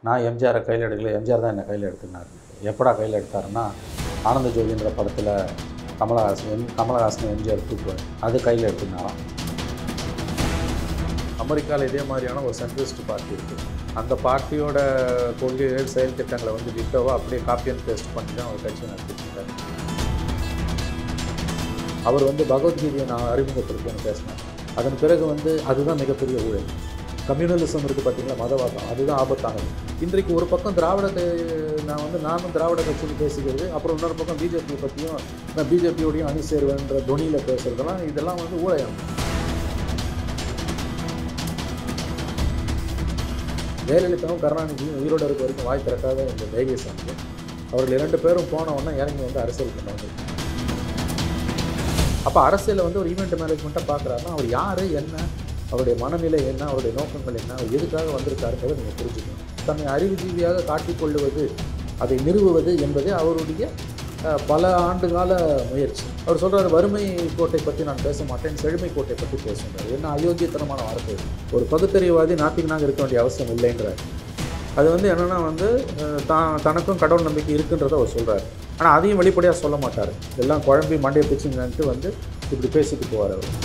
நான் எம்ஜிஆரை கையில் எடுக்கல எம்ஜிஆர் தான் என்னை கையில் எடுத்துனார் எப்படா கையில் எடுத்தாருன்னா ஆனந்த ஜோதின்ற படத்தில் கமலஹாசன் எம் கமலஹாசன் எம்ஜிஆர் தூக்குவார் அது கையில் எடுத்துனாராம் அமெரிக்காவில் இதே மாதிரியான ஒரு சென்ட்ரிஸ்ட் பார்ட்டி இருக்குது அந்த பார்ட்டியோட கொள்கைகள் செயல் திட்டங்களை வந்து டிட்டோவாக அப்படியே காப்பி அண்ட் பேஸ்ட் பண்ணி தான் அவர் கட்சி நடத்திட்டு இருக்காரு அவர் வந்து பகவத்கீதையை நான் அறிமுகப்படுத்தேன்னு பேசினேன் அதன் பிறகு வந்து அதுதான் மிகப்பெரிய ஊழல் கம்யூனலிசம் இருக்குது பார்த்தீங்களா மதவாதம் அதுதான் ஆபத்தானது இன்றைக்கு ஒரு பக்கம் திராவிட க- நான் வந்து நானும் திராவிட கட்சியில் பேசிக்கிறது அப்புறம் இன்னொரு பக்கம் பிஜேபி பற்றியும் நான் பிஜேபியோடையும் அணி சேருவேன்ற தொனியில் பேசுகிறதெல்லாம் இதெல்லாம் வந்து ஊழல் ஜெயலலிதாவும் கருணாநிதியும் உயிரோடு இருக்க வரைக்கும் வாய் திறக்காத இந்த தைரியசாமி அவர்கள் இரண்டு பேரும் போன உடனே இறங்கி வந்து அரசியல் பண்ணாங்க அப்போ அரசியலில் வந்து ஒரு ஈவெண்ட் மேனேஜ்மெண்ட்டாக பார்க்குறாருன்னா அவர் யார் என்ன அவருடைய மனநிலை என்ன அவருடைய நோக்கங்கள் என்ன அவர் எதுக்காக வந்திருக்காருன்றதை நீங்கள் புரிஞ்சுக்கணும் தன்னை அறிவுஜீவியாக காட்டிக்கொள்ளுவது அதை நிறுவுவது என்பதே அவருடைய அஹ், பல ஆண்டுகால முயற்சி அவர் சொல்றாரு வறுமை கோட்டை பற்றி நான் பேச மாட்டேன் செழுமை கோட்டை பற்றி பேசுகிறார் என்ன அயோக்கியத்தனமான வார்த்தை இது. ஒரு பகுத்தறிவாதி நாத்திகனாக இருக்க வேண்டிய அவசியம் இல்லைன்றார் அது வந்து என்னென்னா வந்து அஹ், தான் தனக்கும் கடவுள் நம்பிக்கை இருக்குன்றதை அவர் சொல்கிறார் ஆனால் அதையும் வெளிப்படையாக சொல்ல மாட்டார் எல்லாம் குழம்பி மண்டையை பிச்சுங்கன்ட்டு வந்து இப்படி பேசிட்டு போவார் அவர்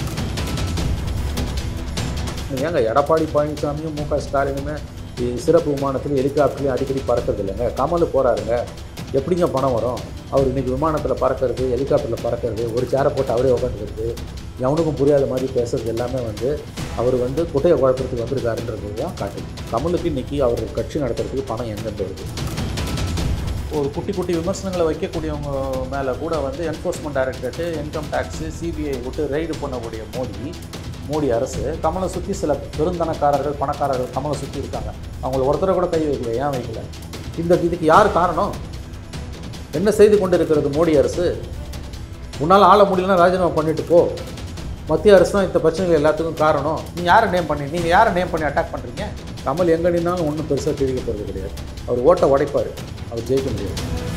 ஏங்க எடப்பாடி பழனிசாமியும் மு க ஸ்டாலினுமே இ- சிறப்பு விமானத்தில் ஹெலிகாப்டர்லையும் அடிக்கடி பறக்கிறது இல்லைங்க கமல் போகிறாருங்க எப்படிங்க பணம் வரும் அவர் இன்னைக்கு விமானத்தில் பறக்கிறது ஹெலிகாப்டரில் பறக்கிறது ஒரு சேரை போட்டு அவரே உட்காந்துக்கிறது எவனுக்கும் புரியாத மாதிரி பேசுறது எல்லாமே வந்து அவர் வந்து குட்டையை குழப்பத்துக்கு வந்திருக்காருன்றது தான் காட்டுது கமலுக்கு இன்னைக்கு அவர் கட்சி நடத்துறதுக்கு பணம் எங்கேருந்து வருது ஒரு குட்டி குட்டி விமர்சனங்களை வைக்கக்கூடியவங்க மேலே கூட வந்து enforcement directorate income tax CBI விட்டு ரைடு பண்ணக்கூடிய மோடி மோடி அரசு கமலை சுற்றி சில பெருந்தனக்காரர்கள் பணக்காரர்கள் கமலை சுற்றி இருக்காங்க அவங்கள ஒருத்தரை கூட கை வைக்கல ஏன் வைக்கல இந்த இதுக்கு யார் காரணம் என்ன செய்து கொண்டு இருக்கிறது மோடி அரசு உன்னால் ஆள முடியலன்னா ராஜினாமா பண்ணிட்டு போ மத்திய அரசு தான் இந்த பிரச்சனைகள் எல்லாத்துக்கும் காரணம் நீங்கள் யாரை நேம் பண்ணி நீங்கள் யாரை நேம் பண்ணி அட்டாக் பண்ணுறீங்க கமல் எங்கே நின்னாலும் ஒன்றும் பெருசாக கிழிக்க போகிறது கிடையாது அவர் ஓட்டை உடைப்பார் அவர் ஜெயிக்க முடியாது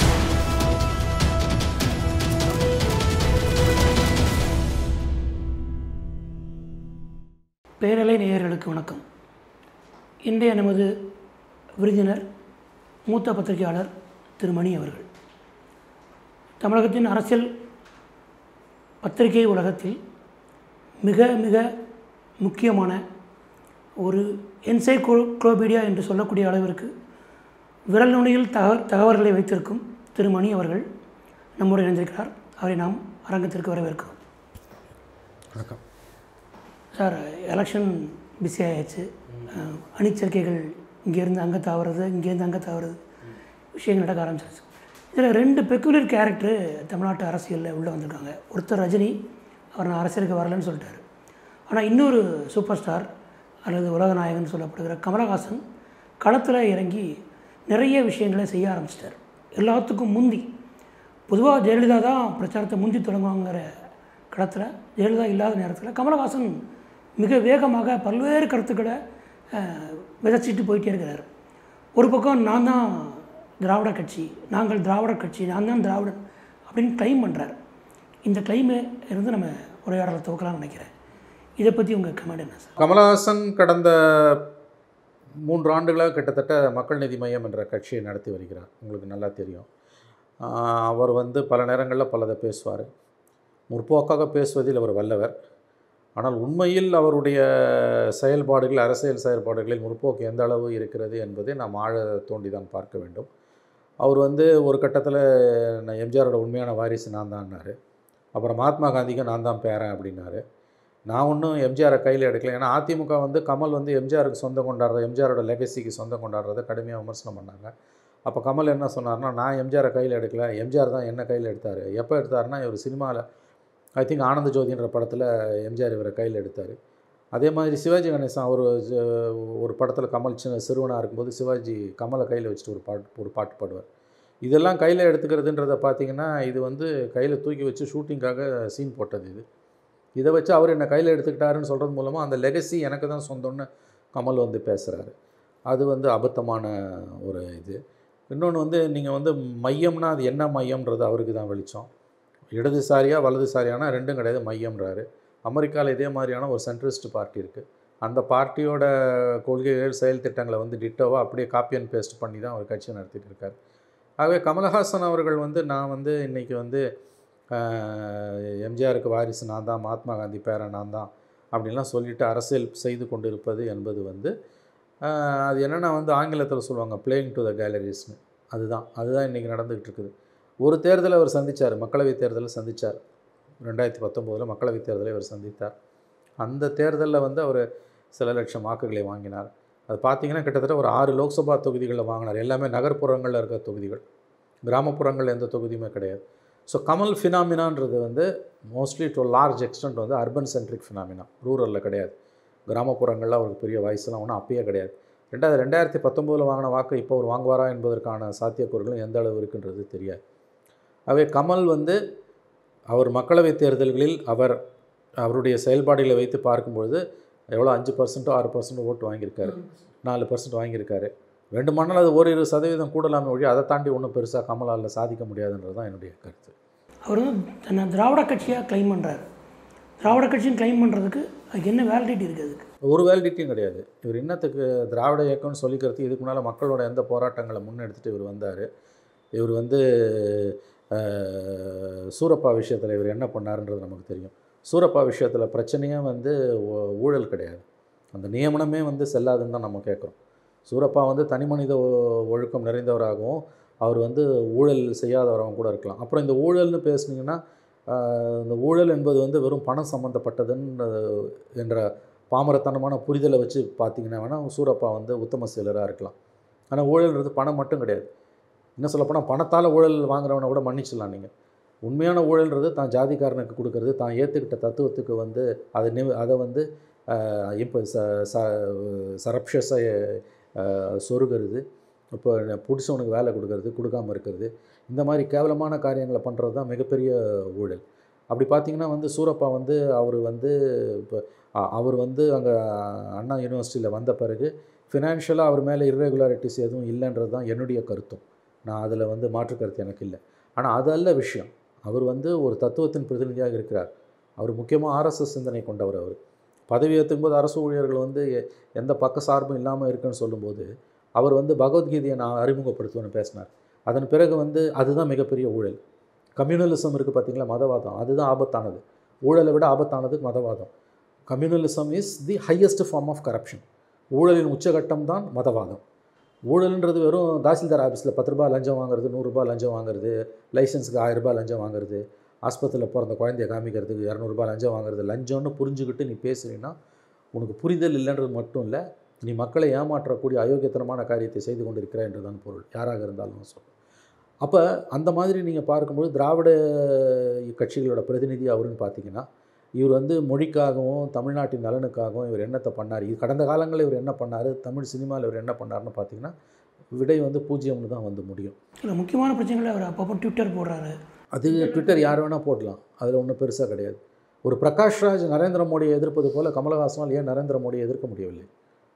பேரலை நேயர்களுக்கு வணக்கம் இன்றைய நமது விருந்தினர் மூத்த பத்திரிகையாளர் திரு மணி அவர்கள் தமிழகத்தின் அரசியல் பத்திரிகை உலகத்தில் மிக மிக முக்கியமான ஒரு என்சைக்ளோபீடியா என்று சொல்லக்கூடிய அளவிற்கு விரல் நுனியில் தக தகவல்களை வைத்திருக்கும் திரு மணி அவர்கள் நம்முடைய இணைந்திருக்கிறார் அவரை நாம் அரங்கத்திற்கு வரவேற்கிறோம் வணக்கம் சார் எலெக்ஷன் பிஸி ஆயாச்சு அஹ், அணிச்சேர்க்கைகள் இங்கேருந்து அங்கே தாவறது இங்கேருந்து அங்கே தாவறது விஷயங்கள் நடக்க ஆரம்பிச்சிருச்சு இதில் ரெண்டு பெக்குலர் கேரக்டர் தமிழ்நாட்டு அரசியலில் உள்ளே வந்திருக்காங்க ஒருத்தர் ரஜினி அவர் நான் அரசியலுக்கு வரலன்னு சொல்லிட்டாரு ஆனால் இன்னொரு சூப்பர் ஸ்டார் அல்லது உலகநாயகன் சொல்லப்படுகிற கமலஹாசன் களத்தில் இறங்கி நிறைய விஷயங்களை செய்ய ஆரம்பிச்சிட்டார் எல்லாத்துக்கும் முந்தி பொதுவாக ஜெயலலிதா தான் பிரச்சாரத்தை முந்தி தொடங்குவாங்கிற கடத்தில் ஜெயலலிதா இல்லாத நேரத்தில் கமலஹாசன் மிக வேகமாக பல்வேறு கருத்துக்களை அஹ், விதைச்சிட்டு போயிட்டே இருக்கிறார் ஒரு பக்கம் நான் தான் திராவிட கட்சி நாங்கள் திராவிட கட்சி நான் தான் திராவிடன் அப்படின்னு கிளைம் பண்ணுறார் இந்த கிளைமை இருந்து நம்ம உரையாடலை துவக்கலாம்னு நினைக்கிறேன் இதை பற்றி உங்கள் கமெண்ட் என்ன சார் கமலஹாசன் கடந்த மூன்று ஆண்டுகளாக கிட்டத்தட்ட மக்கள் நீதி மையம் என்ற கட்சியை நடத்தி வருகிறார் உங்களுக்கு நல்லா தெரியும் ஆஹ் அவர் வந்து பல நேரங்களில் பலதை பேசுவார் முற்போக்காக பேசுவதில் அவர் வல்லவர் ஆனால் உண்மையில் அவருடைய செயல்பாடுகள் அரசியல் செயல்பாடுகளில் முற்போக்கு எந்த அளவு இருக்கிறது என்பதை நாம் ஆழ தோண்டி தான் பார்க்க வேண்டும் அவர் வந்து ஒரு கட்டத்தில் நான் எம்ஜிஆரோட உண்மையான வாரிசு நான் தான்னாரு அப்புறம் மகாத்மா காந்திக்கு நான் தான் பேரன் அப்படின்னாரு நான் ஒன்றும் எம்ஜிஆரை கையில் எடுக்கல ஏன்னா அதிமுக வந்து கமல் வந்து எம்ஜிஆருக்கு சொந்தம் கொண்டாடுறது எம்ஜிஆரோட லெகசிக்கு சொந்தம் கொண்டாடுறதை கடுமையாக விமர்சனம் பண்ணாங்க அப்போ கமல் என்ன சொன்னார்னா நான் எம்ஜிஆரை கையில் எடுக்கல எம்ஜிஆர் தான் என்ன கையில் எடுத்தார் எப்போ எடுத்தாருன்னா இவர் சினிமாவில் ஐ திங்க் ஆனந்த ஜோதின்ற படத்தில் எம்ஜிஆர் இவரை கையில் எடுத்தார் அதே மாதிரி சிவாஜி கணேசன் அவர் ஒரு படத்தில் கமல் சின்ன சிறுவனாக இருக்கும்போது சிவாஜி கமலை கையில் வச்சுட்டு ஒரு பாட்டு ஒரு பாட்டு பாடுவார் இதெல்லாம் கையில் எடுத்துக்கிறதுன்றதை பார்த்தீங்கன்னா இது வந்து கையில் தூக்கி வச்சு ஷூட்டிங்காக சீன் போட்டது இது இதை வச்சு அவர் என்னை கையில் எடுத்துக்கிட்டாருன்னு சொல்கிறது மூலமாக அந்த லெகசி எனக்கு தான் சொந்தம்னு கமல் வந்து பேசுகிறாரு அது வந்து அபத்தமான ஒரு இது இன்னொன்று வந்து நீங்கள் வந்து மையம்னா அது என்ன மையம்ன்றது அவருக்கு தான் வெளிச்சம் இடதுசாரியா வலதுசாரியானா ரெண்டும் கிடையாது மையம்ன்றாரு அமெரிக்காவில் இதே மாதிரியான ஒரு சென்ட்ரிஸ்ட் பார்ட்டி இருக்குது அந்த பார்ட்டியோட கொள்கைகள் செயல் திட்டங்களை வந்து டிட்டோவாக அப்படியே காப்பி அண்ட் பேஸ்ட் பண்ணி தான் அவர் கட்சியை நடத்திட்டு இருக்கார் ஆகவே கமலஹாசன் அவர்கள் வந்து நான் வந்து இன்றைக்கி வந்து ஆஹ், எம்ஜிஆருக்கு வாரிசு நான் தான் மகாத்மா காந்தி பேரன் நான் தான் அப்படின்லாம் சொல்லிட்டு அரசியல் செய்து கொண்டு இருப்பது என்பது வந்து ஆஹ், அது என்னென்னா வந்து ஆங்கிலத்தில் சொல்லுவாங்க பிளேயிங் டு த கேலரிஸ்னு அதுதான் அதுதான் இன்றைக்கி நடந்துக்கிட்டு இருக்குது ஒரு தேர்தலை அவர் சந்தித்தார் மக்களவைத் தேர்தலை சந்தித்தார் ரெண்டாயிரத்தி பத்தொம்போதில் மக்களவைத் தேர்தலை அவர் சந்தித்தார் அந்த தேர்தலில் வந்து அவர் சில லட்சம் வாக்குகளை வாங்கினார் அது பார்த்தீங்கன்னா கிட்டத்தட்ட ஒரு ஆறு லோக்சபா தொகுதிகளில் வாங்கினார் எல்லாமே நகர்ப்புறங்களில் இருக்க தொகுதிகள் கிராமப்புறங்களில் எந்த தொகுதியுமே கிடையாது ஸோ கமல் ஃபினாமினான்றது வந்து மோஸ்ட்லி டு லார்ஜ் எக்ஸ்டென்ட் வந்து அர்பன் சென்ட்ரிக் ஃபினாமினா ரூரலில் கிடையாது கிராமப்புறங்களில் அவருக்கு பெரிய வயசுலாம் ஒன்றும் அப்பயே கிடையாது ரெண்டாவது ரெண்டாயிரத்தி பத்தொம்போதில் வாங்கின வாக்கு இப்போ அவர் வாங்குவாரா என்பதற்கான சாத்தியக்கூறுகளும் எந்த அளவு இருக்குன்றது தெரியாது அவை கமல் வந்து அவர் மக்களவைத் தேர்தல்களில் அவர் அவருடைய செயல்பாடுகளை வைத்து பார்க்கும்பொழுது எவ்வளோ அஞ்சு பர்சன்ட்டோ ஆறு பர்சன்ட் ஓட்டு வாங்கியிருக்காரு நாலு பர்சன்ட் வாங்கியிருக்காரு வேண்டுமானால் அது ஓரிரு சதவீதம் கூடலாமே ஒழிய அதை தாண்டி ஒன்றும் பெருசாக கமலால் சாதிக்க முடியாதுன்றது தான் என்னுடைய கருத்து அவர் வந்து தன்னை திராவிட கட்சியாக க்ளைம் பண்ணுறாரு திராவிட கட்சின்னு க்ளைம் பண்ணுறதுக்கு அதுக்கு என்ன வேலிடிட்டி இருக்குது அதுக்கு ஒரு வேலிடிட்டியும் கிடையாது இவர் இன்னத்துக்கு திராவிட இயக்கம்னு சொல்லிக்கிறதுக்கு இதுக்கு முன்னால் மக்களோட எந்த போராட்டங்களை முன்னெடுத்துட்டு இவர் வந்தார் இவர் வந்து அஹ், சூரப்பா விஷயத்தில் இவர் என்ன பண்ணாருன்றது நமக்கு தெரியும் சூரப்பா விஷயத்தில் பிரச்சனையே வந்து ஊ- ஊழல் கிடையாது அந்த நியமனமே வந்து செல்லாதுன்னு தான் நம்ம கேட்குறோம் சூரப்பா வந்து தனி மனித ஒ- ஒழுக்கம் நிறைந்தவராகவும் அவர் வந்து ஊழல் செய்யாதவராகவும் கூட இருக்கலாம் அப்புறம் இந்த ஊழல்னு பேசுனீங்கன்னா ஆஹ், இந்த ஊழல் என்பது வந்து வெறும் பணம் சம்மந்தப்பட்டதுன்னு என்ற பாமரத்தனமான புரிதலை வச்சு பார்த்தீங்கன்னா வேணால் சூரப்பா வந்து உத்தம செயலராக இருக்கலாம் ஆனால் ஊழல்ன்றது பணம் மட்டும் கிடையாது இன்னும் சொல்லப்போனால் பணத்தால் ஊழல் வாங்குறவனை கூட மன்னிச்சிடலாம் நீங்கள் உண்மையான ஊழல்ன்றது தான் ஜாதிக்காரனுக்கு கொடுக்கறது தான் ஏற்றுக்கிட்ட தத்துவத்துக்கு வந்து அதை நிவ அதை வந்து ஆஹ், இப்போ ச ச சரப்ஷஸை சொருகிறது இப்போ பிடிச்சவனுக்கு வேலை கொடுக்கறது கொடுக்காம இருக்கிறது இந்த மாதிரி கேவலமான காரியங்களை பண்ணுறது தான் மிகப்பெரிய ஊழல் அப்படி பார்த்தீங்கன்னா வந்து சூரப்பா வந்து அவர் வந்து இப்போ அ- அவர் வந்து அங்கே அண்ணா யூனிவர்சிட்டியில் வந்த பிறகு ஃபினான்ஷியலாக அவர் மேலே இர்ரெகுலாரிட்டிஸ் எதுவும் இல்லைன்றது தான் என்னுடைய கருத்தும் நான் அதில் வந்து மாற்று கருத்து எனக்கு இல்லை ஆனால் அது அல்ல விஷயம் அவர் வந்து ஒரு தத்துவத்தின் பிரதிநிதியாக இருக்கிறார் அவர் முக்கியமாக ஆர்எஸ்எஸ் சிந்தனை கொண்டவர் அவர் பதவி ஏற்றுக்கும் போது அரசு ஊழியர்கள் வந்து எ- எந்த பக்க சார்பும் இல்லாமல் இருக்குன்னு சொல்லும்போது அவர் வந்து பகவத்கீதையை நான் அறிமுகப்படுத்துவேன்னு பேசினார் அதன் பிறகு வந்து அதுதான் மிகப்பெரிய ஊழல் கம்யூனலிசம் இருக்குது பார்த்தீங்களா மதவாதம் அதுதான் ஆபத்தானது ஊழலை விட ஆபத்தானது மதவாதம் communalism is the highest form of corruption ஊழலின் உச்சகட்டம் தான் மதவாதம் ஊழல்ன்றது வெறும் தாசில்தார் ஆஃபீஸில் பத்து ரூபாய் லஞ்சம் வாங்குறது நூறுரூபா லஞ்சம் வாங்குறது லைசன்ஸுக்கு ஆயிரம் ரூபாய் லஞ்சம் வாங்குறது ஆஸ்பத்திரியில் பிறந்த குழந்தைய காமிக்கிறதுக்கு இரநூறுபா லஞ்சம் வாங்குறது லஞ்சம்னு புரிஞ்சுக்கிட்டு நீ பேசுறீன்னா உனக்கு புரிதல் இல்லைன்றது மட்டும் இல்லை நீ மக்களை ஏமாற்றக்கூடிய அயோக்கியத்தனமான காரியத்தை செய்து கொண்டிருக்கிறாய் என்றுதான் பொருள் யாராக இருந்தாலும் சொல்லும் அப்போ அந்த மாதிரி நீங்கள் பார்க்கும்போது திராவிட கட்சிகளோட பிரதிநிதி அவருன்னு பார்த்தீங்கன்னா இவர் வந்து மொழிக்காகவும் தமிழ்நாட்டின் நலனுக்காகவும் இவர் என்னத்தை பண்ணார் இது கடந்த காலங்களில் இவர் என்ன பண்ணார் தமிழ் சினிமாவில் இவர் என்ன பண்ணாருன்னு பார்த்தீங்கன்னா விடை வந்து பூஜ்ஜியம்னு தான் வந்து முடியும் இல்லை முக்கியமான பிரச்சனைகளை அவர் அப்பப்போ ட்விட்டர் போடுறாரு அது ட்விட்டர் யார் வேணால் போடலாம் அதில் ஒன்றும் பெருசாக கிடையாது ஒரு பிரகாஷ் ராஜ் நரேந்திர மோடியை எதிர்ப்பது போல கமலஹாசனால் ஏன் நரேந்திர மோடியை எதிர்க்க முடியவில்லை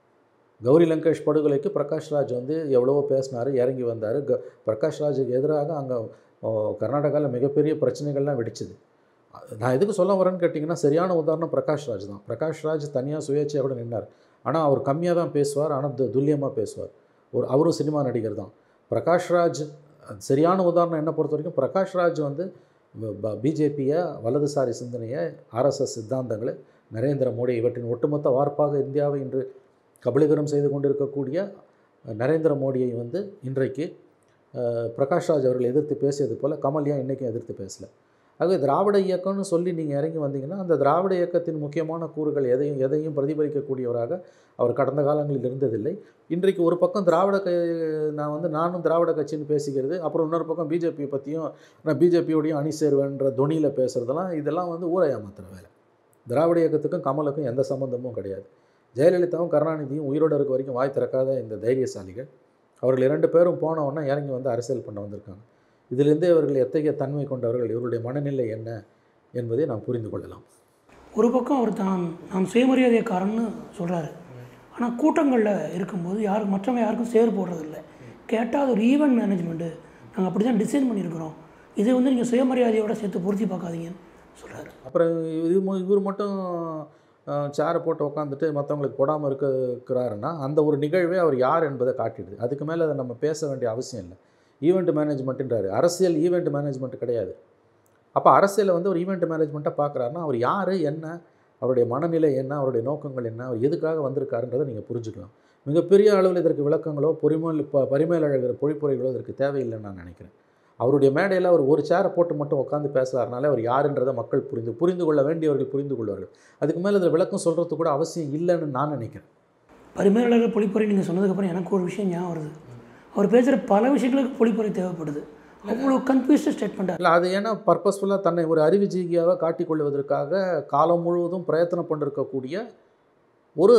கௌரி லங்கேஷ் படுகொலைக்கு பிரகாஷ் ராஜ் வந்து எவ்வளவோ பேசினார் இறங்கி வந்தார் க பிரகாஷ் ராஜுக்கு எதிராக அங்கே கர்நாடகாவில் மிகப்பெரிய பிரச்சனைகள்லாம் வெடிச்சுது அது- நான் எதுக்கு சொல்ல வரேன்னு கேட்டிங்கன்னா சரியான உதாரணம் பிரகாஷ் ராஜ் தான் பிரகாஷ் ராஜ் தனியாக சுயேட்சையாக கூட நின்னார் ஆனால் அவர் கம்மியாக தான் பேசுவார் ஆனால் து துல்லியமாக பேசுவார் ஒரு அவரும் சினிமா நடிகர் தான் பிரகாஷ் ராஜ் அது சரியான உதாரணம் என்ன பொறுத்த வரைக்கும் பிரகாஷ் ராஜ் வந்து பிஜேபியை வலதுசாரி சிந்தனையை ஆர்எஸ்எஸ் சித்தாந்தங்களை நரேந்திர மோடி இவற்றின் ஒட்டுமொத்த வார்ப்பாக இந்தியாவை இன்று கபலீகரம் செய்து கொண்டிருக்கக்கூடிய நரேந்திர மோடியை வந்து இன்றைக்கு அஹ், பிரகாஷ் ராஜ் அவர்கள் எதிர்த்து பேசியது போல் கமல் ஏன் இன்றைக்கும் எதிர்த்து பேசலை ஆகவே திராவிட இயக்கம்னு சொல்லி நீங்கள் இறங்கி வந்தீங்கன்னா அந்த திராவிட இயக்கத்தின் முக்கியமான கூறுகள் எதையும் எதையும் பிரதிபலிக்கக்கூடியவராக அவர் கடந்த காலங்களில் இருந்ததில்லை இன்றைக்கு ஒரு பக்கம் திராவிட க நான் வந்து நானும் திராவிட கட்சின்னு பேசிக்கிறது அப்புறம் இன்னொரு பக்கம் பிஜேபியை பற்றியும் நான் பிஜேபியோடையும் அணி சேருவேன்ற தொனியில் பேசுகிறதெல்லாம் இதெல்லாம் வந்து ஊரை ஏமாத்துற வேலை திராவிட இயக்கத்துக்கும் கமலுக்கும் எந்த சம்மந்தமும் கிடையாது ஜெயலலிதாவும் கருணாநிதியும் உயிரோடு இருக்க வரைக்கும் வாய் திறக்காத இந்த தைரியசாலிகள் அவர்கள் இரண்டு பேரும் போன உடனே இறங்கி வந்து அரசியல் பண்ண வந்திருக்காங்க இதிலிருந்தே இவர்கள் எத்தகைய தன்மை கொண்டவர்கள் இவருடைய மனநிலை என்ன என்பதை நாம் புரிந்து கொள்ளலாம் ஒரு பக்கம் அவர் தான் நான் சுயமரியாதைக்காரன்னு சொல்கிறாரு ஆனால் கூட்டங்களில் இருக்கும்போது யாரும் மற்றவங்க யாருக்கும் சேர் போடுறதில்ல கேட்டால் அது ஒரு ஈவெண்ட் மேனேஜ்மெண்ட்டு நாங்கள் அப்படி தான் டிசைன் பண்ணியிருக்கிறோம் இதை வந்து நீங்கள் சுயமரியாதையோட சேர்த்து பொருத்தி பார்க்காதீங்கன்னு சொல்கிறாரு அப்புறம் இது மு- இவர் மட்டும் சேரை போட்டு உட்காந்துட்டு மற்றவங்களுக்கு போடாமல் இருக்க இருக்கிறாருன்னா அந்த ஒரு நிகழ்வே அவர் யார் என்பதை காட்டிடுது அதுக்கு மேலே அதை நம்ம பேச வேண்டிய அவசியம் இல்லை ஈவெண்ட் மேனேஜ்மெண்ட்டுன்றாரு அரசியல் ஈவெண்ட் மேனேஜ்மெண்ட் கிடையாது அப்போ அரசியலை வந்து ஒரு ஈவெண்ட் மேனேஜ்மெண்ட்டாக பார்க்குறாருன்னா அவர் யார் என்ன அவருடைய மனநிலை என்ன அவருடைய நோக்கங்கள் என்ன அவர் எதுக்காக வந்திருக்காருன்றதை நீங்கள் புரிஞ்சுக்கலாம் மிகப்பெரிய அளவில் இதற்கு விளக்கங்களோ பொறிமொழி ப பரிமேலழகிற பொழிப்புரைகளோ இதற்கு தேவையில்லைன்னு நான் நினைக்கிறேன் அவருடைய மேடையில் அவர் ஒரு சேரை போட்டு மட்டும் உட்காந்து பேசுகிறாருனால அவர் யாருன்றதை மக்கள் புரிந்து புரிந்து கொள்ள வேண்டியவர்கள் புரிந்து கொள்வார்கள் அதுக்கு மேலே இதில் விளக்கம் சொல்கிறது கூட அவசியம் இல்லைன்னு நான் நினைக்கிறேன் பரிமேலழகர் பொழிப்புரை நீங்கள் சொன்னதுக்கப்புறம் எனக்கு ஒரு விஷயம் ஞாபகம் வருது அவர் பேசுகிற பல விஷயங்களுக்கு பொழிப்புரை தேவைப்படுது அவ்வளோ கன்ஃபியூஸ்டு ஸ்டேட்மெண்ட்டாக இல்லை அது ஏன்னா பர்பஸ்ஃபுல்லாக தன்னை ஒரு அறிவுஜீவியாக காட்டிக்கொள்வதற்காக காலம் முழுவதும் பிரயத்தனம் பண்ணிருக்கக்கூடிய ஒரு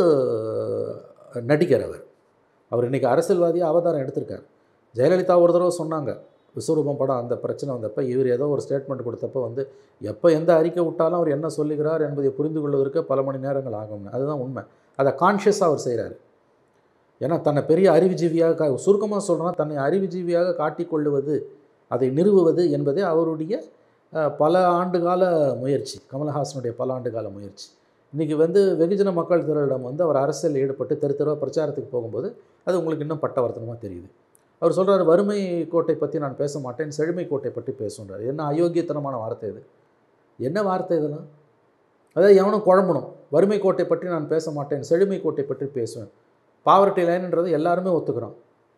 நடிகர் அவர் அவர் இன்றைக்கி அரசியல்வாதியாக அவதாரம் எடுத்திருக்கார் ஜெயலலிதா ஒரு தடவை சொன்னாங்க விஸ்வரூபம் படம் அந்த பிரச்சனை வந்தப்போ இவர் ஏதோ ஒரு ஸ்டேட்மெண்ட் கொடுத்தப்போ வந்து எப்போ எந்த அறிக்கை விட்டாலும் அவர் என்ன சொல்லுகிறார் என்பதை புரிந்து கொள்வதற்கு பல மணி நேரங்கள் ஆகும்னு அதுதான் உண்மை அதை கான்ஷியஸாக அவர் செய்கிறார் ஏன்னா தன்னை பெரிய அறிவுஜீவியாக சுருக்கமாக சொல்கிறோன்னா தன்னை அறிவுஜீவியாக காட்டிக்கொள்ளுவது அதை நிறுவுவது என்பதே அவருடைய அஹ், பல ஆண்டுகால முயற்சி கமலஹாசனுடைய பல ஆண்டுகால முயற்சி இன்றைக்கி வந்து வெகுஜன மக்கள் திரளிடம் வந்து அவர் அரசியல் ஈடுபட்டு தெரு தெருவாக பிரச்சாரத்துக்கு போகும்போது அது உங்களுக்கு இன்னும் பட்டவர்த்தனமாக தெரியுது அவர் சொல்கிறார் வறுமை கோட்டை பற்றி நான் பேச மாட்டேன் செழுமை கோட்டை பற்றி பேசுன்றார் என்ன அயோக்கியத்தனமான வார்த்தை இது என்ன வார்த்தை இதெல்லாம் அதாவது எவனும் குழம்பணும் வறுமை கோட்டை பற்றி நான் பேச மாட்டேன் செழுமை கோட்டை பற்றி பேசுவேன் பாவர்ட்டி லைன்ன்றது எல்லாருமே ஒத்துக்கிறோம்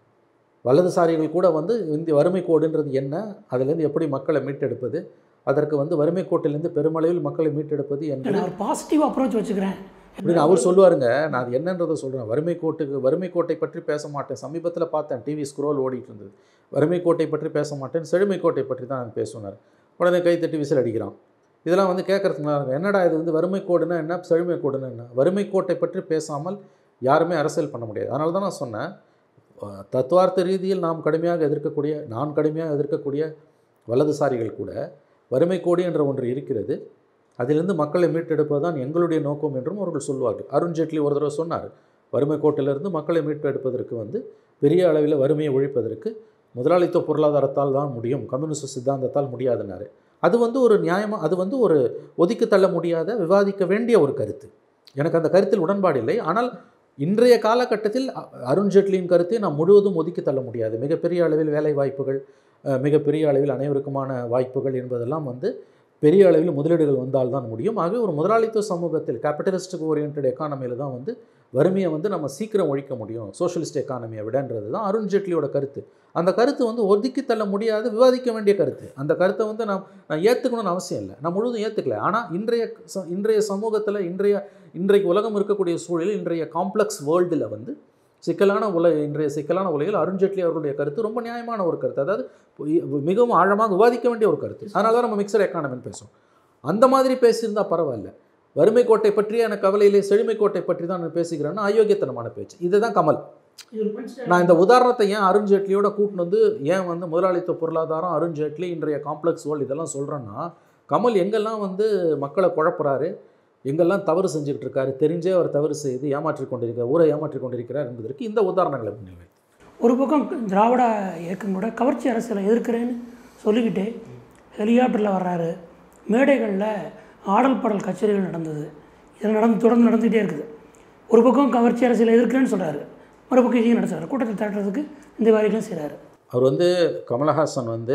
வலதுசாரிகள் கூட வந்து இந்த வறுமை கோடுன்றது என்ன அதுலேருந்து எப்படி மக்களை மீட்டெடுப்பது அதற்கு வந்து வறுமை கோட்டிலேருந்து பெருமளவில் மக்களை மீட்டெடுப்பது என்று நான் ஒரு பாசிட்டிவ் அப்ரோச் வச்சுக்கிறேன் அப்படின்னு அவர் சொல்லுவாருங்க நான் அது என்னன்றதை சொல்கிறேன் வறுமை கோட்டுக்கு வறுமை கோட்டை பற்றி பேச மாட்டேன் சமீபத்தில் பார்த்தேன் டிவி ஸ்க்ரோல் ஓடிட்டு இருந்தது வறுமை கோட்டை பற்றி பேச மாட்டேன் செழுமை கோட்டை பற்றி தான் நான் பேசுனார் உடனே கை தட்டி விசில் அடிக்கிறான் இதெல்லாம் வந்து கேட்கறதுக்கு நல்லா இருக்கும் என்னடா இது வந்து வறுமை கோடுனா என்ன செழுமை கோடுனா என்ன வறுமை கோட்டை பற்றி பேசாமல் யாருமே அரசியல் பண்ண முடியாது அதனால தான் நான் சொன்னேன் அஹ், தத்துவார்த்த ரீதியில் நாம் கடுமையாக எதிர்க்கக்கூடிய நான் கடுமையாக எதிர்க்கக்கூடிய வலதுசாரிகள் கூட வறுமை கோடு என்ற ஒன்று இருக்கிறது அதிலிருந்து மக்களை மீட்டெடுப்பது தான் எங்களுடைய நோக்கம் என்றும் அவர்கள் சொல்வார்கள் அருண் ஜேட்லி ஒரு தடவை சொன்னார் வறுமை கோட்டிலிருந்து மக்களை மீட்டெடுப்பதற்கு வந்து பெரிய அளவில் வறுமையை ஒழிப்பதற்கு முதலாளித்துவ பொருளாதாரத்தால் தான் முடியும் கம்யூனிஸ்ட் சித்தாந்தத்தால் முடியாதுன்னாரு அது வந்து ஒரு நியாயமாக அது வந்து ஒரு ஒதுக்கி தள்ள முடியாத விவாதிக்க வேண்டிய ஒரு கருத்து எனக்கு அந்த கருத்தில் உடன்பாடு இல்லை ஆனால் இன்றைய காலகட்டத்தில் அ- அருண் ஜேட்லியின் கருத்தை நாம் முழுவதும் ஒதுக்கி தள்ள முடியாது மிகப்பெரிய அளவில் வேலை வாய்ப்புகள் அஹ், மிகப்பெரிய அளவில் அனைவருக்குமான வாய்ப்புகள் என்பதெல்லாம் வந்து பெரிய அளவில் முதலீடுகள் வந்தால் தான் முடியும் ஆகவே ஒரு முதலாளித்துவ சமூகத்தில் கேபிட்டலிஸ்டுக்கு ஓரியன்ட் எக்கானமியில் தான் வந்து வறுமையை வந்து நம்ம சீக்கிரம் ஒழிக்க முடியும் சோஷியலிஸ்ட் எக்கானமியை விடன்றது தான் அருண் ஜேட்லியோட கருத்து அந்த கருத்து வந்து ஒதுக்கி தள்ள முடியாத விவாதிக்க வேண்டிய கருத்து அந்த கருத்தை வந்து நாம் நான் ஏற்றுக்கணும்னு அவசியம் இல்லை நான் முழுவதும் ஏற்றுக்கல ஆனால் இன்றைய ச- இன்றைய சமூகத்தில் இன்றைய இன்றைக்கு உலகம் இருக்கக்கூடிய சூழலில் இன்றைய காம்ப்ளெக்ஸ் வேர்ல்டில் வந்து சிக்கலான உலக இன்றைய சிக்கலான உலகில் அருண் ஜேட்லி அவருடைய கருத்து ரொம்ப நியாயமான ஒரு கருத்து அதாவது பொய்- மிகவும் ஆழமாக விவாதிக்க வேண்டிய ஒரு கருத்து அதனால தான் நம்ம மிக்சர் எக்கானமின்னு பேசுவோம் அந்த மாதிரி பேசியிருந்தா பரவாயில்ல வறுமை கோட்டை பற்றி எனக்கு கவலையிலே செழுமை கோட்டை பற்றி தான் நான் பேசுகிறேன்னா அயோக்கியத்தனமான பேச்சு இதுதான் கமல் நான் இந்த உதாரணத்தை ஏன் அருண் ஜேட்லியோட கூட்டின்னு வந்து ஏன் வந்து முதலாளித்துவ பொருளாதாரம் அருண் ஜேட்லி இன்றைய காம்ப்ளெக்ஸ் வேர்ல்டு இதெல்லாம் சொல்கிறேன்னா கமல் எங்கெல்லாம் வந்து மக்களை குழப்புறாரு எங்கெல்லாம் தவறு செஞ்சுக்கிட்டு இருக்காரு தெரிஞ்சே அவர் தவறு செய்து ஏமாற்றிக் கொண்டிருக்கிறார் ஊரை ஏமாற்றிக் கொண்டிருக்கிறார் என்பதற்கு இந்த உதாரணங்களை முன்னிலை ஒரு பக்கம் திராவிட இயக்கங்களோட கவர்ச்சி அரசியலை எதிர்க்கிறேன்னு சொல்லிக்கிட்டே ஹெலிகாப்டரில் வர்றாரு மேடைகளில் ஆடல் பாடல் கச்சேரிகள் நடந்தது இது நடந்து தொடர்ந்து நடந்துகிட்டே இருக்குது ஒரு பக்கம் கவர்ச்சி அரசியலை எதிர்க்கிறேன்னு சொல்கிறாரு மறுபக்கம் இதையும் நடத்துறாரு கூட்டத்தை திரட்டுறதுக்கு இந்த வேலைகளும் செய்கிறாரு அவர் வந்து கமலஹாசன் வந்து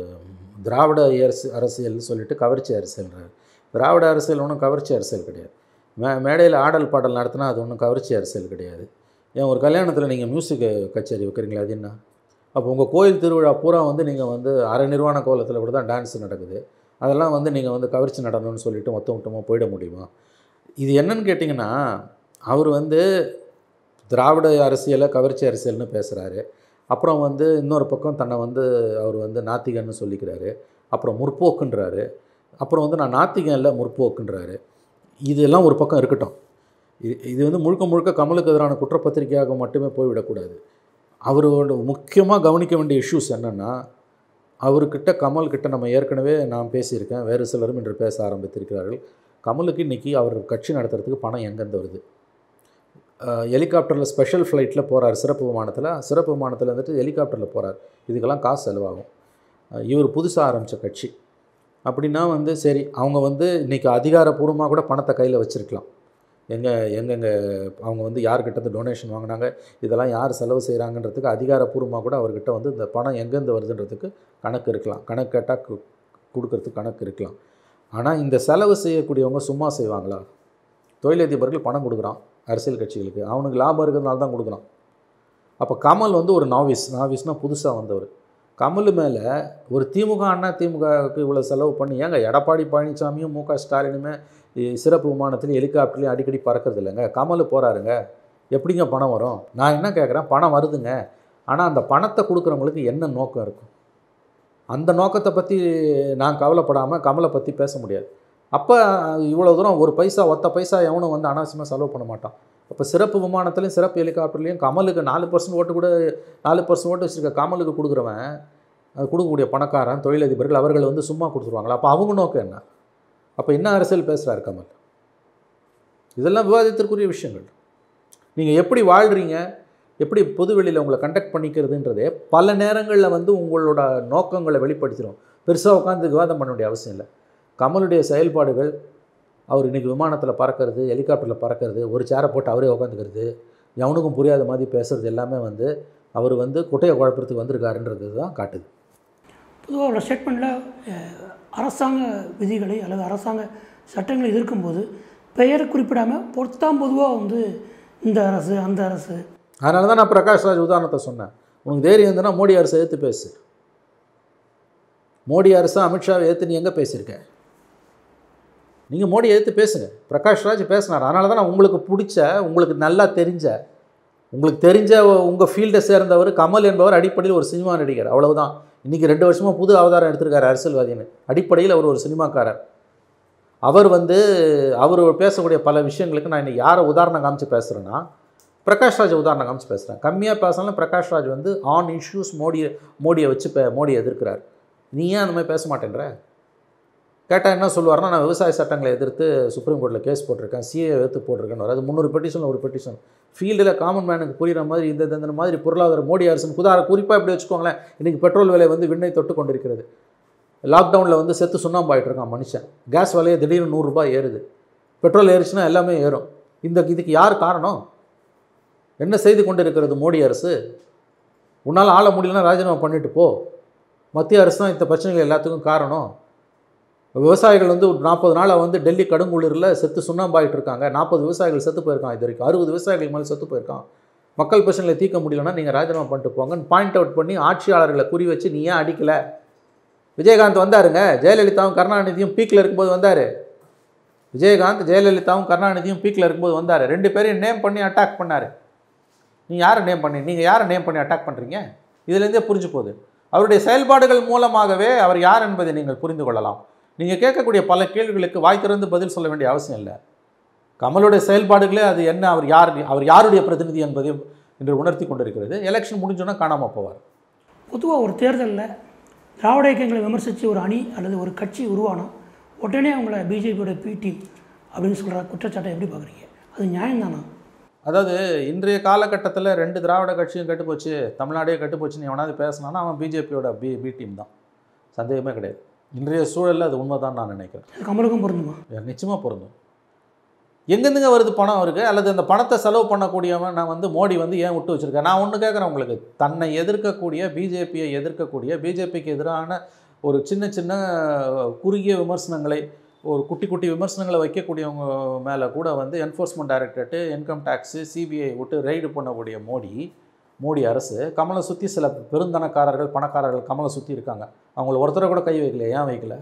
திராவிட அரசு அரசியல்னு சொல்லிட்டு கவர்ச்சி அரசியல்ன்றார் திராவிட அரசியல் ஒன்றும் கவர்ச்சி அரசியல் கிடையாது மே மேடையில் ஆடல் பாடல் நடத்தினா அது ஒன்றும் கவர்ச்சி அரசியல் கிடையாது ஏன் ஒரு கல்யாணத்தில் நீங்கள் மியூசிக் கச்சேரி வைக்கிறீங்களா அது என்ன அப்போ உங்கள் கோயில் திருவிழா பூரா வந்து நீங்கள் வந்து அரை நிர்வாண கோலத்தில் கூட தான் டான்ஸ் நடக்குது அதெல்லாம் வந்து நீங்கள் வந்து கவர்ச்சி நடனம்னு சொல்லிட்டு மொத்த மொத்தமாக போயிட முடியுமா இது என்னன்னு கேட்டிங்கன்னா அவர் வந்து திராவிட அரசியலை கவர்ச்சி அரசியல்னு பேசுகிறாரு அப்புறம் வந்து இன்னொரு பக்கம் தன்னை வந்து அவர் வந்து நாத்திகன்னு சொல்லிக்கிறாரு அப்புறம் முற்போக்குன்றாரு அப்புறம் வந்து நான் நாத்திகன் இல்லை முற்போக்குன்றாரு இதெல்லாம் ஒரு பக்கம் இருக்கட்டும் இது இது வந்து முழுக்க முழுக்க கமலுக்கு எதிரான குற்றப்பத்திரிகையாக மட்டுமே போய்விடக்கூடாது அவரோட முக்கியமாக கவனிக்க வேண்டிய இஷ்யூஸ் என்னென்னா அவர்கிட்ட கமல்கிட்ட நம்ம ஏற்கனவே நான் பேசியிருக்கேன் வேறு சிலரும் இன்று பேச ஆரம்பித்திருக்கிறார்கள் கமலுக்கு இன்றைக்கி அவர் கட்சி நடத்துறதுக்கு பணம் எங்கேருந்து வருது ஹெலிகாப்டரில் ஸ்பெஷல் ஃப்ளைட்டில் போகிறார் சிறப்பு விமானத்தில் சிறப்பு விமானத்தில் வந்துட்டு ஹெலிகாப்டரில் போகிறார் இதுக்கெல்லாம் காசு செலவாகும் அஹ் இவர் புதுசாக ஆரம்பித்த கட்சி அப்படின்னா வந்து சரி அவங்க வந்து இன்றைக்கி அதிகாரப்பூர்வமாக கூட பணத்தை கையில் வச்சுருக்கலாம் எங்கே எங்கெங்கே அவங்க வந்து யார்கிட்ட டொனேஷன் வாங்கினாங்க இதெல்லாம் யார் செலவு செய்கிறாங்கன்றதுக்கு அதிகாரப்பூர்வமாக கூட அவர்கிட்ட வந்து இந்த பணம் எங்கேருந்து வருதுன்றதுக்கு கணக்கு இருக்கலாம் கணக்கு கேட்டால் கு கொடுக்கறதுக்கு கணக்கு இருக்கலாம் ஆனால் இந்த செலவு செய்யக்கூடியவங்க சும்மா செய்வாங்களா தொழிலதிபர்கள் பணம் கொடுக்குறான் அரசியல் கட்சிகளுக்கு அவனுக்கு லாபம் இருக்கிறதுனால தான் கொடுக்குறான் அப்போ கமல் வந்து ஒரு நாவிஸ் நாவிஸ்னால் புதுசாக வந்தவர் கமல் மேலே ஒரு திமுக அண்ணா திமுகவுக்கு இவ்வளோ செலவு பண்ணி ஏங்க எடப்பாடி பழனிசாமியும் மு க ஸ்டாலினுமே இ- சிறப்பு விமானத்துலையும் ஹெலிகாப்டர்லையும் அடிக்கடி பறக்கிறது இல்லைங்க கமல் போகிறாருங்க எப்படிங்க பணம் வரும் நான் என்ன கேட்குறேன் பணம் வருதுங்க ஆனால் அந்த பணத்தை கொடுக்குறவங்களுக்கு என்ன நோக்கம் இருக்கும் அந்த நோக்கத்தை பற்றி நான் கவலைப்படாமல் கமலை பற்றி பேச முடியாது அப்போ இவ்வளோ தூரம் ஒரு பைசா ஒத்த பைசா எவனும் வந்து அனாவசியமாக செலவு பண்ண மாட்டான் அப்போ சிறப்பு விமானத்துலையும் சிறப்பு ஹெலிகாப்டர்லையும் கமலுக்கு நாலு பர்சன்ட் ஓட்டு கூட நாலு பர்சன்ட் ஓட்டு வச்சுருக்க கமலுக்கு கொடுக்குறவன் அது கொடுக்கக்கூடிய பணக்காரன் தொழிலதிபர்கள் அவர்கள் வந்து சும்மா கொடுத்துருவாங்களா அப்போ அவங்க நோக்கம் என்ன அப்போ என்ன அரசியல் பேசுகிறார் கமல் இதெல்லாம் விவாதத்திற்குரிய விஷயங்கள் நீங்கள் எப்படி வாழ்கிறீங்க எப்படி பொதுவெளியில் உங்களை கண்டக்ட் பண்ணிக்கிறதுன்றதே பல நேரங்களில் வந்து உங்களோட நோக்கங்களை வெளிப்படுத்திடும் பெருசாக உட்காந்து விவாதம் பண்ண வேண்டிய அவசியம் இல்லை கமலுடைய செயல்பாடுகள் அவர் இன்றைக்கி விமானத்தில் பறக்கிறது ஹெலிகாப்டரில் பறக்கிறது ஒரு சேரை போட்டு அவரே உட்காந்துக்கிறது எவனுக்கும் புரியாத மாதிரி பேசுகிறது எல்லாமே வந்து அவர் வந்து குட்டையை குழப்பறதுக்கு வந்திருக்காருன்றது தான் காட்டுது பொதுவாக ஒரு ஸ்டேட்மெண்ட்டில் அரசாங்க விதிகளை அல்லது அரசாங்க சட்டங்களை எதிர்க்கும்போது பெயர் குறிப்பிடாமல் பொத்தாம் பொதுவாக வந்து இந்த அரசு அந்த அரசு அதனால தான் நான் பிரகாஷ் ராஜ் உதாரணத்தை சொன்னேன் உனக்கு தைரியம் இருந்ததுன்னா மோடி அரசை எடுத்து பேசு மோடி அரசு அமித்ஷாவை எடுத்து நீ எங்கே பேசியிருக்க நீங்கள் மோடி எடுத்து பேசுங்க பிரகாஷ் ராஜ் பேசினார் அதனால தான் நான் உங்களுக்கு பிடிச்ச உங்களுக்கு நல்லா தெரிஞ்ச உங்களுக்கு தெரிஞ்ச உங்கள் ஃபீல்டை சேர்ந்தவர் கமல் என்பவர் அடிப்படையில் ஒரு சினிமா நடிகர் அவ்வளவுதான் இன்றைக்கி ரெண்டு வருஷமாக புது அவதாரம் எடுத்திருக்காரு அரசியல்வாதின்னு அடிப்படையில் அவர் ஒரு சினிமாக்காரர் அவர் வந்து அவர் பேசக்கூடிய பல விஷயங்களுக்கு நான் இன்னைக்கு யாரை உதாரணம் காமிச்சு பேசுகிறேன்னா பிரகாஷ் ராஜ் உதாரணம் காமிச்சு பேசுகிறேன் கம்மியாக பேசினாலும் பிரகாஷ் ராஜ் வந்து ஆன் இஷ்யூஸ் மோடியை மோடியை வச்சு பே மோடியை எதிர்க்கிறார் நீ ஏன் அந்த மாதிரி பேச மாட்டேன்ற கேட்டால் என்ன சொல்லுவார்னா நான் விவசாய சட்டங்களை எதிர்த்து சுப்ரீம் கோர்ட்டில் கேஸ் போட்டிருக்கேன் சிஏ எதிர்த்து போட்டிருக்கேன்னு அது முந்நூறு பெட்டிஷன் ஒரு பெட்டிஷன் ஃபீல்டில் காமன் மேனுக்கு புரிகிற மாதிரி இந்த இந்த- இந்த மாதிரி பொருளாதார மோடி அரசு உதார குறிப்பாக இப்படி வச்சுக்கோங்களேன் இன்றைக்கி பெட்ரோல் விலை வந்து விண்ணை தொட்டு கொண்டிருக்கிறது லாக்டவுனில் வந்து செத்து சுண்ணாம்பு ஆயிட்டு இருக்கான் மனுஷன் கேஸ் விலையை திடீர்னு நூறுரூபா ஏறுது பெட்ரோல் ஏறுச்சுன்னா எல்லாமே ஏறும் இந்த இதுக்கு யார் காரணம் என்ன செய்து கொண்டு இருக்கிறது மோடி அரசு உன்னால் ஆள முடியலன்னா ராஜினாமா பண்ணிட்டு போ மத்திய அரசு தான் இந்த பிரச்சனைகள் எல்லாத்துக்கும் காரணம் விவசாயிகள் வந்து ஒரு நாற்பது நாளாக வந்து டெல்லி கடுங்குளிரில் செத்து சுண்ணாம்பாயிட்டு இருக்காங்க நாற்பது விவசாயிகள் செத்து போயிருக்கான் இது வரைக்கும் அறுபது விவசாயிகள் மேலே செத்து போயிருக்கான் மக்கள் பிரச்சனைகளை தீர்க்க முடியலன்னா நீங்கள் ராஜினாமா பண்ணிட்டு போங்கன்னு பாயிண்ட் அவுட் பண்ணி ஆட்சியாளர்களை குறி வச்சு நீ ஏன் அடிக்கலை விஜயகாந்த் வந்தாருங்க ஜெயலலிதாவும் கருணாநிதியும் பீக்கில் இருக்கும்போது வந்தார் விஜயகாந்த் ஜெயலலிதாவும் கருணாநிதியும் பீக்கில் இருக்கும்போது வந்தார் ரெண்டு பேரையும் நேம் பண்ணி அட்டாக் பண்ணார் நீ யாரை நேம் பண்ணி நீங்கள் யாரை நேம் பண்ணி அட்டாக் பண்ணுறீங்க இதுலேருந்தே புரிஞ்சு போகுது அவருடைய செயல்பாடுகள் மூலமாகவே அவர் யார் என்பதை நீங்கள் புரிந்து கொள்ளலாம் நீங்கள் கேட்கக்கூடிய பல கேள்விகளுக்கு வாய் திறந்து பதில் சொல்ல வேண்டிய அவசியம் இல்லை கமலுடைய செயல்பாடுகளே அது என்ன அவர் யார் அவர் யாருடைய பிரதிநிதி என்பதை இன்று உணர்த்தி கொண்டிருக்கிறது எலெக்ஷன் முடிஞ்சோன்னா காணாமல் போவார் பொதுவாக ஒரு தேர்தலில் திராவிட இயக்கங்களை விமர்சித்து ஒரு அணி அல்லது ஒரு கட்சி உருவானோம் உடனே அவங்கள பிஜேபியோட பி டீம் அப்படின்னு சொல்கிற குற்றச்சாட்டை எப்படி பார்க்குறீங்க அது நியாயம்தானா அதாவது இன்றைய காலகட்டத்தில் ரெண்டு திராவிட கட்சியும் கெட்டுப்போச்சு தமிழ்நாடே கெட்டுப்போச்சுன்னு எவனாவது பேசினானா அவன் பிஜேபியோட பி பி டீம் தான் சந்தேகமே கிடையாது இன்றைய சூழலில் அது உண்மை தான் நான் நினைக்கிறேன் அது கமலுக்கும் பொருந்துமா நிச்சயமாக பொருந்தும் எங்கேருந்துங்க வருது பணம் அவருக்கு அல்லது அந்த பணத்தை செலவு பண்ணக்கூடியவன் நான் வந்து மோடி வந்து ஏன் விட்டு வச்சுருக்கேன் நான் ஒன்று கேட்குறேன் உங்களுக்கு தன்னை எதிர்க்கக்கூடிய பிஜேபியை எதிர்க்கக்கூடிய பிஜேபிக்கு எதிரான ஒரு சின்ன சின்ன குறுகிய விமர்சனங்களை ஒரு குட்டி குட்டி விமர்சனங்களை வைக்கக்கூடியவங்க மேலே கூட வந்து enforcement directorate income tax CBI விட்டு ரைடு பண்ணக்கூடிய மோடி மோடி அரசு கமலை சுற்றி சில பெருந்தனக்காரர்கள் பணக்காரர்கள் கமலை சுற்றி இருக்காங்க அவங்கள ஒருத்தரை கூட கை வைக்கல ஏன் வைக்கல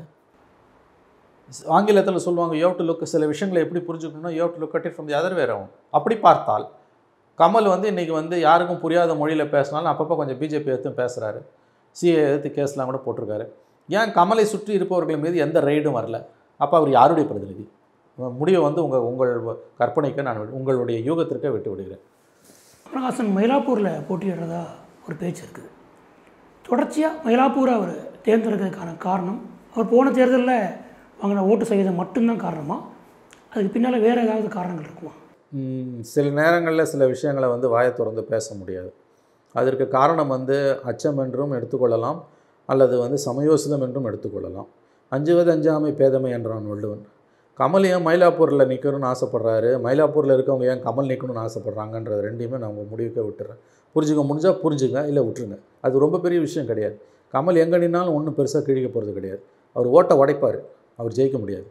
ஆங்கிலத்தில் சொல்லுவாங்க யோவ் டு லுக் சில விஷயங்களை எப்படி புரிஞ்சுக்கணும்னா you've to look at it from the other வேற அப்படி பார்த்தால் கமல் வந்து இன்றைக்கி வந்து யாருக்கும் புரியாத மொழியில் பேசினாலும் அப்பப்போ கொஞ்சம் பிஜேபி எடுத்து பேசுகிறாரு சிஏ எடுத்து கேஸ்லாம் கூட போட்டிருக்காரு ஏன் கமலை சுற்றி இருப்பவர்கள் மீது எந்த ரைடும் வரல அப்போ அவர் யாருடைய பிரதிநிதி முடிவை வந்து உங்கள் உங்கள் கற்பனைக்கு நான் விடு- உங்களுடைய யூகத்திற்கே விட்டு விடுகிறேன் கமலஹாசன் மயிலாப்பூரில் போட்டியிடுறதா ஒரு பேச்சு இருக்குது தொடர்ச்சியாக மயிலாப்பூரை அவர் தேர்ந்தெடுக்கிறதுக்கான காரணம் அவர் போன தேர்தலில் வாங்கின ஓட்டு சதவீதம் மட்டும்தான் காரணமா அதுக்கு பின்னால் வேறு ஏதாவது காரணங்கள் இருக்குமா ம், சில நேரங்களில் சில விஷயங்களை வந்து வாயை திறந்து பேச முடியாது அதற்கு காரணம் வந்து அச்சம் என்றும் எடுத்துக்கொள்ளலாம் அல்லது வந்து சமயோசிதம் என்றும் எடுத்துக்கொள்ளலாம் அஞ்சுவது அஞ்சாமை பேதமை என்றான் வள்ளுவன் கமல் ஏன் மயிலாப்பூரில் நிற்கணும்னு ஆசைப்பட்றாரு மயிலாப்பூரில் இருக்கவங்க ஏன் கமல் நிற்கணும்னு ஆசைப்பட்றாங்கன்றது ரெண்டையுமே நான் உங்கள் முடிவுக்கே விட்டுறேன் புரிஞ்சுக்க முடிஞ்சால் புரிஞ்சுங்க இல்லை விட்டுருங்க அது ரொம்ப பெரிய விஷயம் கிடையாது கமல் எங்கே நின்னாலும் ஒன்றும் பெருசாக கிழிக்க போகிறது கிடையாது அவர் ஓட்டை உடைப்பார் அவர் ஜெயிக்க முடியாது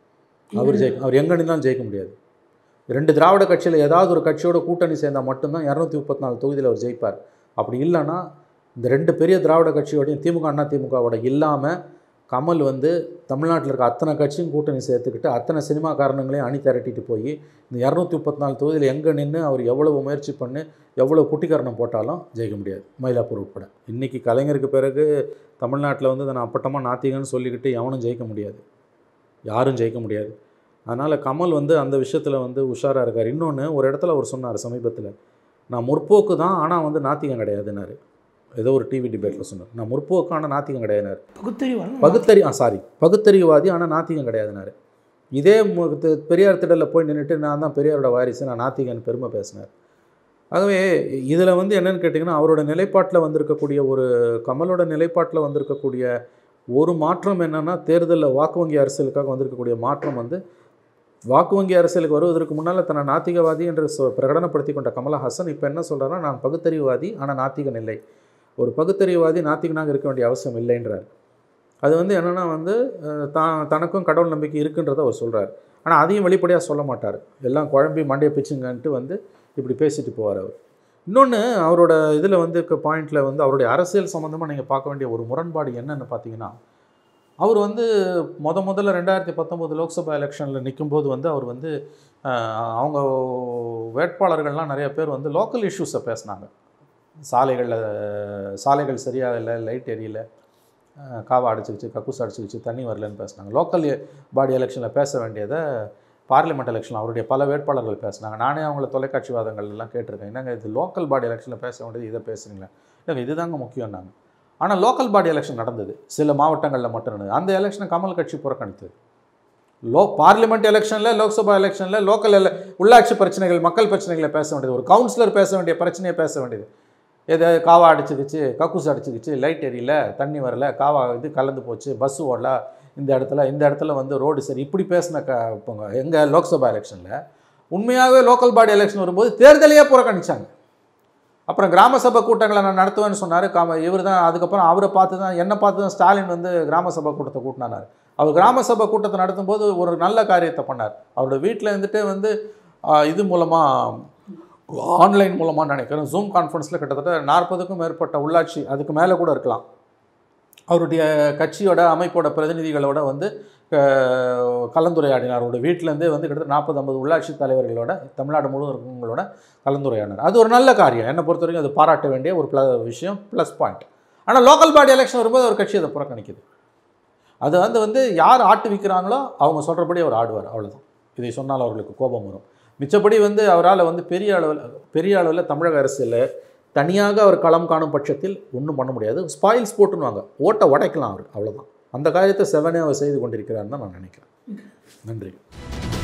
அவர் ஜெயிக்க அவர் எங்கே நின்னாலும் ஜெயிக்க முடியாது ரெண்டு திராவிட கட்சியில் ஏதாவது ஒரு கட்சியோட கூட்டணி சேர்ந்தால் மட்டும்தான் இரநூத்தி முப்பத்தி நாலு தொகுதியில் அவர் ஜெயிப்பார் அப்படி இல்லைன்னா இந்த ரெண்டு பெரிய திராவிட கட்சியோடையும் திமுக அண்ணா திமுகவோட இல்லாமல் கமல் வந்து தமிழ்நாட்டில் இருக்க அத்தனை கட்சியும் கூட்டணி சேர்த்துக்கிட்டு அத்தனை சினிமாக்காரனுங்களையும் அணி திரட்டிட்டு போய் இந்த இரநூத்தி முப்பத்தி நாலு தொகுதியில் எங்கே நின்று அவர் எவ்வளவு முயற்சி பண்ணி எவ்வளோ குட்டிக்கரணம் போட்டாலும் ஜெயிக்க முடியாது மயிலாப்பூர் உட்பட இன்றைக்கி கலைஞருக்கு பிறகு தமிழ்நாட்டில் வந்து நான் அப்பட்டமாக நாத்திகன்னு சொல்லிக்கிட்டு எவனும் ஜெயிக்க முடியாது யாரும் ஜெயிக்க முடியாது அதனால் கமல் வந்து அந்த விஷயத்தில் வந்து உஷாராக இருக்கார் இன்னொன்று ஒரு இடத்துல அவர் சொன்னார் சமீபத்தில் நான் முற்போக்கு தான் ஆனால் வந்து நாத்திகம் கிடையாதுன்னாரு ஏதோ ஒரு டிவி டிபேட்டில் சொன்னார் நான் முற்போக்கு ஆனால் நாத்திகம் கிடையாதுனாரு பகுத்தறிவாளன் பகுத்தறி ஆ சாரி பகுத்தறிவாதி ஆனால் நாத்திகம் கிடையாதுனாரு இதே மு- தி- பெரியார் திடலில் போய் நின்றுட்டு நான் தான் பெரியாரோட வாரிசு நான் நாத்திகன் பெருமை பேசினார் ஆகவே இதில் வந்து என்னன்னு கேட்டிங்கன்னா அவரோட நிலைப்பாட்டில் வந்திருக்கக்கூடிய ஒரு கமலோட நிலைப்பாட்டில் வந்திருக்கக்கூடிய ஒரு மாற்றம் என்னென்னா தேர்தலில் வாக்கு வங்கி அரசியலுக்காக வந்திருக்கக்கூடிய மாற்றம் வந்து வாக்கு வங்கி அரசியலுக்கு வருவதற்கு முன்னால் தன்னை நாத்திகவாதி என்று சொ- பிரகடனப்படுத்தி கொண்ட கமலஹாசன் இப்போ என்ன சொல்கிறாருன்னா நான் பகுத்தறிவுவாதி ஆனால் நாத்திகன் இல்லை ஒரு பகுத்தறிவுவாதி நாத்திகனாக இருக்க வேண்டிய அவசியம் இல்லைன்றார் அது வந்து என்னென்னா வந்து அஹ், தான் தனக்கும் கடவுள் நம்பிக்கை இருக்குன்றதை அவர் சொல்கிறார் ஆனால் அதையும் வெளிப்படையாக சொல்ல மாட்டார் எல்லாம் குழம்பி மண்டையை பிச்சுங்கன்ட்டு வந்து இப்படி பேசிட்டு போவார் அவர் இன்னொன்று அவரோட இதில் வந்து இருக்க பாயிண்டில் வந்து அவருடைய அரசியல் சம்மந்தமாக நீங்கள் பார்க்க வேண்டிய ஒரு முரண்பாடு என்னன்னு பார்த்தீங்கன்னா அவர் வந்து முத முதல்ல ரெண்டாயிரத்தி பத்தொம்போது லோக்சபா எலெக்ஷனில் நிற்கும்போது வந்து அவர் வந்து அஹ், அவங்க வேட்பாளர்கள்லாம் நிறைய பேர் வந்து லோக்கல் இஷ்யூஸை பேசினாங்க சாலைகளில் சாலைகள் சரியாக இல்லை லைட் எரியல அஹ், காவா அடிச்சுக்கிச்சு கக்கூஸ் அடிச்சுக்கிச்சு தண்ணி வரலன்னு பேசினாங்க லோக்கல் பாடி எலெக்ஷனில் பேச வேண்டியதை பார்லிமெண்ட் எலெக்ஷன் அவருடைய பல வேட்பாளர்கள் பேசினாங்க நானே அவங்கள தொலைக்காட்சி வாதங்கள் எல்லாம் கேட்டிருக்கேன் என்னங்க இது லோக்கல் பாடி எலெக்ஷனில் பேச வேண்டியது இதை பேசுறீங்களா இல்லைங்க இதுதாங்க முக்கியம்னாங்க ஆனால் லோக்கல் பாடி எலெக்ஷன் நடந்தது சில மாவட்டங்களில் மட்டும் நடந்தது அந்த எலெக்ஷனை கமல் கட்சி புறக்கணித்தது லோ பார்லிமெண்ட் எலெக்ஷனில் லோக்சபா எலெக்ஷனில் லோக்கல் எல உள்ளாட்சி பிரச்சனைகள் மக்கள் பிரச்சனைகளை பேச வேண்டியது ஒரு கவுன்சிலர் பேச வேண்டிய பிரச்சனையை பேச வேண்டியது எது காவா அடிச்சுக்கிச்சு கக்கூஸ் அடிச்சுக்கிச்சு லைட் எரியல தண்ணி வரல காவா இது கலந்து போச்சு பஸ் ஓடல இந்த இடத்துல இந்த இடத்துல வந்து ரோடு சரி இப்படி பேசின க இப்போங்க எங்கள் லோக்சபா எலெக்ஷனில் உண்மையாகவே லோக்கல் பாடி எலெக்ஷன் வரும்போது தேர்தலையே புறக்கணிச்சாங்க அப்புறம் கிராம சபை கூட்டங்களை நான் நடத்துவேன்னு சொன்னார் காம இவர் தான் அதுக்கப்புறம் அவரை பார்த்து தான் என்னை பார்த்து தான் ஸ்டாலின் வந்து கிராம சபை கூட்டத்தை கூட்டினார் அவர் கிராம சபை கூட்டத்தை நடத்தும்போது ஒரு நல்ல காரியத்தை பண்ணார் அவரோட வீட்டில் இருந்துட்டு வந்து ஆ, இது மூலமாக ஆன்லைன் மூலமாக நினைக்கிறேன் ஜூம் கான்ஃபரன்ஸில் கிட்டத்தட்ட நாற்பதுக்கும் மேற்பட்ட உள்ளாட்சி அதுக்கு மேலே கூட இருக்கலாம் அவருடைய கட்சியோட அமைப்போட பிரதிநிதிகளோட வந்து அஹ், கலந்துரையாடினார் அவரோட வீட்டிலேருந்தே வந்து கிட்டத்தட்ட நாற்பது ஐம்பது உள்ளாட்சி தலைவர்களோட தமிழ்நாடு முழுவதும் இருக்கவங்களோட கலந்துரையாடினார் அது ஒரு நல்ல காரியம் என்னை பொறுத்த வரைக்கும் அது பாராட்ட வேண்டிய ஒரு ப்ள விஷயம் ப்ளஸ் பாயிண்ட் ஆனால் லோக்கல் பாடி எலெக்ஷன் வரும்போது ஒரு கட்சி அதை புறக்கணிக்குது அது வந்து வந்து யார் ஆட்டு விற்கிறாங்களோ அவங்க சொல்கிறபடி அவர் ஆடுவார் அவ்வளவுதான் இதை சொன்னால் அவர்களுக்கு கோபம் வரும் மிச்சப்படி வந்து அவரால் வந்து பெரிய அளவில் பெரிய அளவில் தமிழக அரசியலில் தனியாக அவர் களம் காணும் பட்சத்தில் ஒன்றும் பண்ண முடியாது ஸ்பாயில்ஸ் போட்டுன்னுவாங்க ஓட்டை உடைக்கலாம் அவர் அவ்வளவுதான் அந்த காரியத்தை செவனே அவர் செய்து கொண்டிருக்கிறார்னு தான் நான் நினைக்கிறேன் நன்றி